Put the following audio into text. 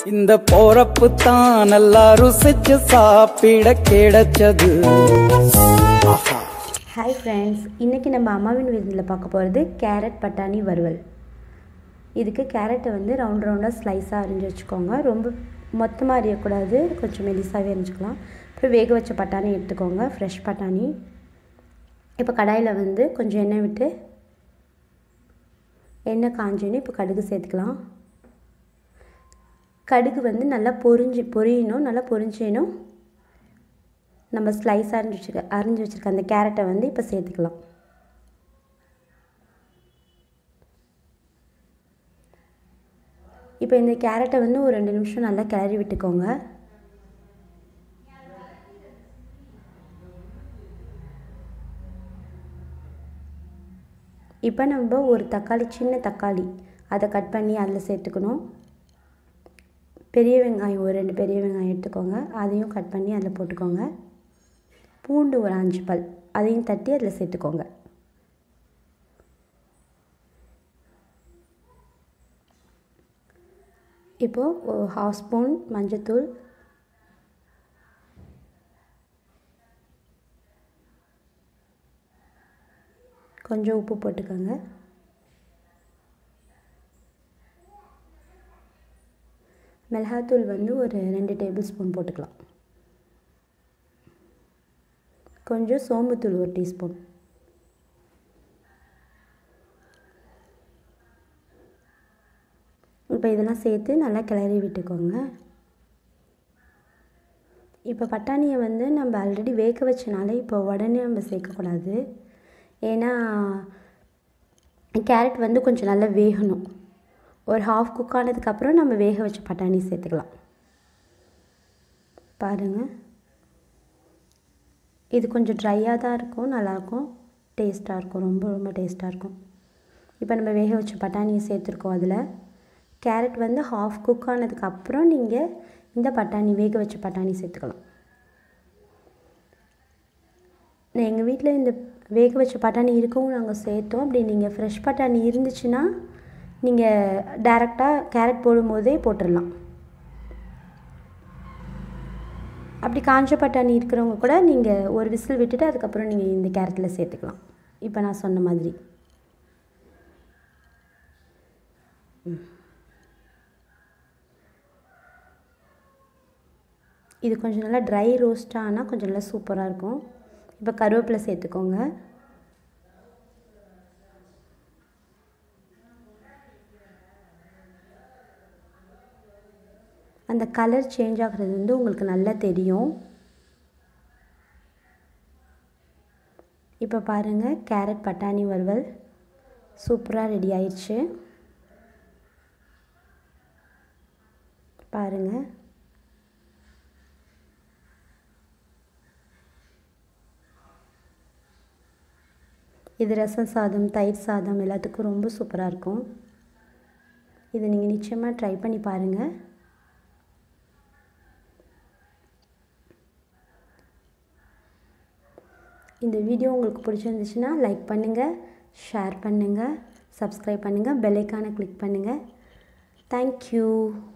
இந்த போறப்பு தான் நல்லா ருசிச்சு சாப்பிட கிடைச்சது ஆஹா ஹாய் ஃப்ரெண்ட்ஸ் இன்றைக்கி நம்ம அம்மாவின் விருந்தில் பார்க்க போகிறது கேரட் பட்டாணி வறுவல் இதுக்கு கேரட்டை வந்து ரவுண்ட் ரவுண்டாக ஸ்லைஸாக அரிஞ்சு வச்சுக்கோங்க ரொம்ப மொத்தமாக அறியக்கூடாது கொஞ்சம் மெலிசாகவே அரிஞ்சுக்கலாம் அப்புறம் வேக வச்ச பட்டாணி எடுத்துக்கோங்க ஃப்ரெஷ் பட்டாணி இப்போ கடாயில் வந்து கொஞ்சம் எண்ணெய் விட்டு எண்ணெய் காஞ்சோன்னு இப்போ கடுகு சேர்த்துக்கலாம் கடுகு வந்து நல்லா பொரிஞ்சு பொரியணும் நல்லா பொரிஞ்சேனும் நம்ம ஸ்லைஸ் அரிஞ்சு வச்சுக்க அரிஞ்சு வச்சுருக்க அந்த கேரட்டை வந்து இப்போ சேர்த்துக்கலாம் இப்போ இந்த கேரட்டை வந்து ஒரு ரெண்டு நிமிஷம் நல்லா கிளறி விட்டுக்கோங்க இப்போ நம்ம ஒரு தக்காளி சின்ன தக்காளி அதை கட் பண்ணி அதில் சேர்த்துக்கணும் பெரிய வெங்காயம் ஒரு ரெண்டு பெரிய வெங்காயம் எடுத்துக்கோங்க அதையும் கட் பண்ணி அதில் போட்டுக்கோங்க பூண்டு ஒரு அஞ்சு பல் அதையும் தட்டி அதில் சேர்த்துக்கோங்க இப்போது ஹாஃப் ஸ்பூன் மஞ்சத்தூள் கொஞ்சம் உப்பு போட்டுக்கோங்க மிளகாத்தூள் வந்து ஒரு ரெண்டு டேபிள் ஸ்பூன் போட்டுக்கலாம் கொஞ்சம் சோம்புத்தூள் ஒரு டீஸ்பூன் இப்போ இதெல்லாம் சேர்த்து நல்லா கிளறி விட்டுக்கோங்க இப்போ பட்டாணியை வந்து நம்ம ஆல்ரெடி வேக வச்சனால இப்போ உடனே நம்ம சேர்க்கக்கூடாது ஏன்னா கேரட் வந்து கொஞ்சம் நல்லா வேகணும் ஒரு ஹாஃப் குக் ஆனதுக்கப்புறம் நம்ம வேக வச்ச பட்டாணி சேர்த்துக்கலாம் பாருங்கள் இது கொஞ்சம் ட்ரையாக தான் இருக்கும் நல்லாயிருக்கும் டேஸ்ட்டாக இருக்கும் ரொம்ப ரொம்ப டேஸ்ட்டாக இருக்கும் இப்போ நம்ம வேக வச்ச பட்டாணியை சேர்த்துருக்கோம் அதில் கேரட் வந்து ஹாஃப் குக் ஆனதுக்கப்புறம் நீங்கள் இந்த பட்டாணி வேக வச்ச பட்டாணி சேர்த்துக்கலாம் எங்கள் வீட்டில் இந்த வேக வச்ச பட்டாணி இருக்கவும் நாங்கள் சேர்த்தோம் அப்படி நீங்கள் ஃப்ரெஷ் பட்டாணி இருந்துச்சுன்னா நீங்கள் டேரெக்டாக கேரட் போடும்போதே போட்டுடலாம் அப்படி காஞ்ச பட்டாணி இருக்கிறவங்க கூட நீங்கள் ஒரு விசில் விட்டுட்டு அதுக்கப்புறம் நீங்கள் இந்த கேரட்டில் சேர்த்துக்கலாம் இப்போ நான் சொன்ன மாதிரி இது கொஞ்சம் நல்லா ட்ரை ரோஸ்ட்டாக ஆனால் கொஞ்சம் நல்லா சூப்பராக இருக்கும் இப்போ கருவேப்பிலை சேர்த்துக்கோங்க அந்த கலர் சேஞ்ச் ஆகிறது வந்து உங்களுக்கு நல்லா தெரியும் இப்போ பாருங்கள் கேரட் பட்டாணி வறுவல் சூப்பராக ரெடி ஆயிடுச்சு பாருங்கள் இது ரசம் சாதம் தயிர் சாதம் எல்லாத்துக்கும் ரொம்ப சூப்பராக இருக்கும் இதை நீங்கள் நிச்சயமாக ட்ரை பண்ணி பாருங்கள் இந்த வீடியோ உங்களுக்கு பிடிச்சிருந்துச்சுன்னா லைக் பண்ணுங்கள் ஷேர் பண்ணுங்கள் சப்ஸ்கிரைப் பண்ணுங்கள் பெல்லைக்கானை கிளிக் பண்ணுங்கள் தேங்க்யூ